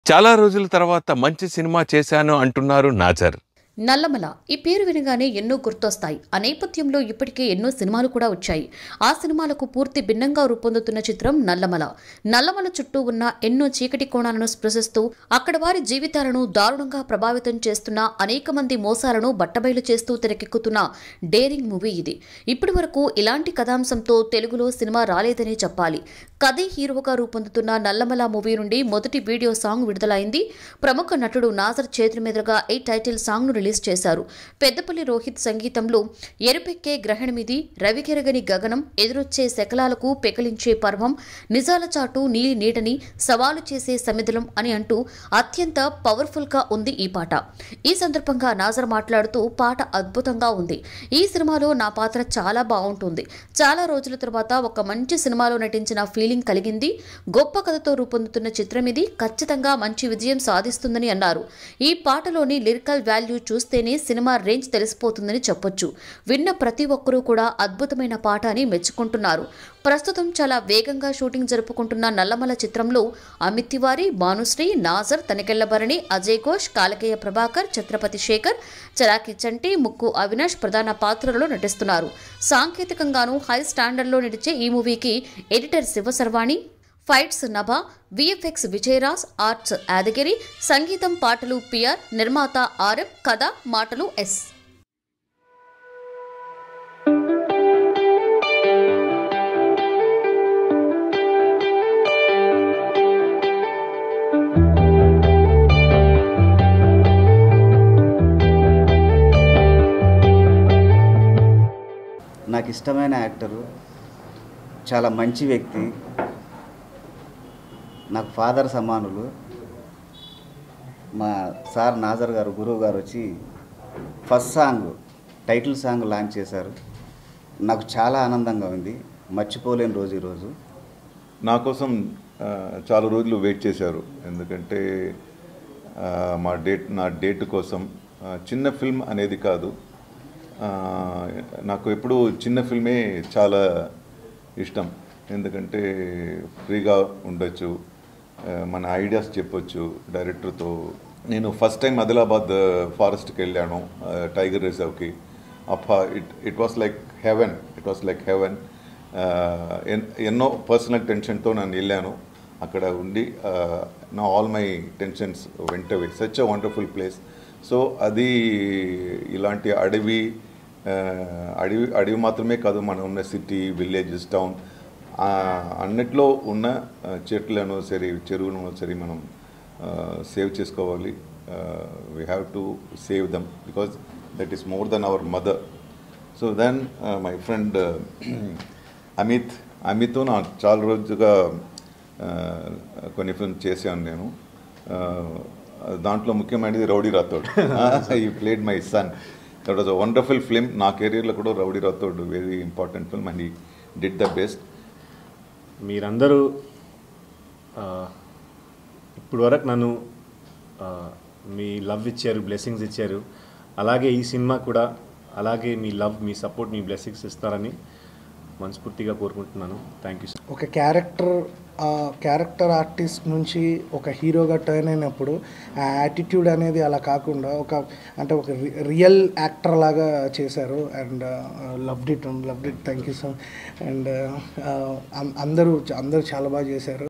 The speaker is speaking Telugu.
చాలా రోజుల తర్వాత మంచి సినిమా చేశాను అంటున్నారు నాజర్ నల్లమల ఈ పేరు వినగానే ఎన్నో గుర్తొస్తాయి ఆ నేపథ్యంలో ఇప్పటికే ఎన్నో సినిమాలు కూడా వచ్చాయి ఆ సినిమాలకు పూర్తి భిన్నంగా రూపొందుతున్న చిత్రం నల్లమల నల్లమల చుట్టూ ఉన్న ఎన్నో చీకటి కోణాలను స్పృశిస్తూ అక్కడ వారి జీవితాలను దారుణంగా ప్రభావితం చేస్తున్న అనేక మంది మోసాలను బట్టబయలు చేస్తూ తెరకెక్కుతున్న డేరింగ్ మూవీ ఇది ఇప్పటి వరకు ఇలాంటి కథాంశంతో తెలుగులో సినిమా రాలేదనే చెప్పాలి కథే హీరోగా రూపొందుతున్న నల్లమల మూవీ నుండి మొదటి వీడియో సాంగ్ విడుదలైంది ప్రముఖ నటుడు నాజర్ చేతుల మీదుగా ఈ టైటిల్ సాంగ్ ను రిలీజ్ చేశారు పెద్దపల్లి రోహిత్ సంగీతంలో ఎరుపెక్కే గ్రహణమిది రవికెరగని గగనం ఎదురొచ్చే శకలాలకు పెకలించే పర్వం నిజాల చాటు నీలి నీడని సవాలు చేసే సమిధలం అని అంటూ అత్యంత పవర్ఫుల్ గా ఉంది ఈ పాట ఈ సందర్భంగా నాజర్ మాట్లాడుతూ పాట అద్భుతంగా ఉంది ఈ సినిమాలో నా పాత్ర చాలా బాగుంటుంది చాలా రోజుల తర్వాత ఒక మంచి సినిమాలో నటించిన ఫీలింగ్ కలిగింది గొప్ప కథతో రూపొందుతున్న చిత్రం ఇది ఖచ్చితంగా మంచి విజయం సాధిస్తుందని అన్నారు ఈ పాటలోని లిరికల్ వాల్యూ చూస్తేనే సినిమా రేంజ్ తెలిసిపోతుందని చెప్పొచ్చు విన్న ప్రతి ఒక్కరూ కూడా అద్భుతమైన పాట అని మెచ్చుకుంటున్నారు ప్రస్తుతం చాలా వేగంగా షూటింగ్ జరుపుకుంటున్న నల్లమల చిత్రంలో అమిత్ తివారీ భానుశ్రీ నాజర్ తనికెళ్లభరణి అజయ్ ఘోష్ కాలకేయ ప్రభాకర్ ఛత్రపతి శేఖర్ చరాకి చంటి ముక్కు అవినాష్ ప్రధాన పాత్రలలో నటిస్తున్నారు సాంకేతికంగానూ హై స్టాండర్డ్లో నడిచే ఈ మూవీకి editor Shivasarvani fights Nabha VFX Vijayaraj arts Yadagiri సంగీతం పాటలు పిఆర్ నిర్మాత ఆర్ఎం కథ మాటలు ఎస్ నాకు ఇష్టమైన యాక్టరు చాలా మంచి వ్యక్తి నాకు ఫాదర్ సమానులు మా సార్ నాజర్ గారు గురువు గారు వచ్చి first song title song launch చేశారు నాకు చాలా ఆనందంగా ఉంది మర్చిపోలేని రోజు ఈరోజు నా కోసం ఆ, చాలా రోజులు వెయిట్ చేశారు ఎందుకంటే ఆ, మా డేట్ నా డేట్ కోసం ఆ, చిన్న ఫిల్మ్ అనేది కాదు ఆ, నాకు ఎప్పుడు చిన్న ఫిల్మే చాలా ఇష్టం ఎందుకంటే ఫ్రీగా ఉండొచ్చు ఆ, మన ఐడియాస్ చెప్పొచ్చు డైరెక్టర్తో నేను ఫస్ట్ టైం ఆదిలాబాద్ ఫారెస్ట్కి వెళ్ళాను ఆ, టైగర్ రిజర్వ్కి అప్ప it it was like heaven it was like heaven ఎన్నో పర్సనల్ టెన్షన్తో నేను వెళ్ళాను అక్కడ ఉండి నా all my tensions went away such a wonderful place so అది ఇలాంటి అడవి ఆ, అడవి అడవి మాత్రమే కాదు మనం ఉన్న సిటీ విలేజెస్ టౌన్ అన్నిట్లో ఉన్న ఆ, చెట్లను సరే చెరువులను సరే మనం సేవ్ చేసుకోవాలి we have to save them because that is more than our mother so then my friend Amit Amit నా చాలా రోజుగా uh, కొన్ని ఫిల్మ్ చేశాను నేను Uh, దాంట్లో ముఖ్యమైనది rowdy Rathod he played my son that was a wonderful film నా కెరీర్లో కూడా rowdy Rathod very important film and he did the best మీరందరూ ఆ, ఇప్పుడు వరకు నన్ను ఆ, మీ లవ్ ఇచ్చారు బ్లెస్సింగ్స్ ఇచ్చారు అలాగే ఈ సినిమా కూడా అలాగే మీ లవ్ మీ సపోర్ట్ మీ బ్లెస్సింగ్స్ ఇస్తారని మనస్ఫూర్తిగా కోరుకుంటున్నాను థ్యాంక్ యూ ఒక క్యారెక్టర్ ఆ క్యారెక్టర్ ఆర్టిస్ట్ నుంచి ఒక హీరోగా టర్న్ అయినప్పుడు ఆ యాటిట్యూడ్ అనేది అలా కాకుండా ఒక అంటే ఒక రియల్ యాక్టర్ లాగా చేశారు and love it love it thank you so and అందరూ అందరూ చాలా బాగా చేశారు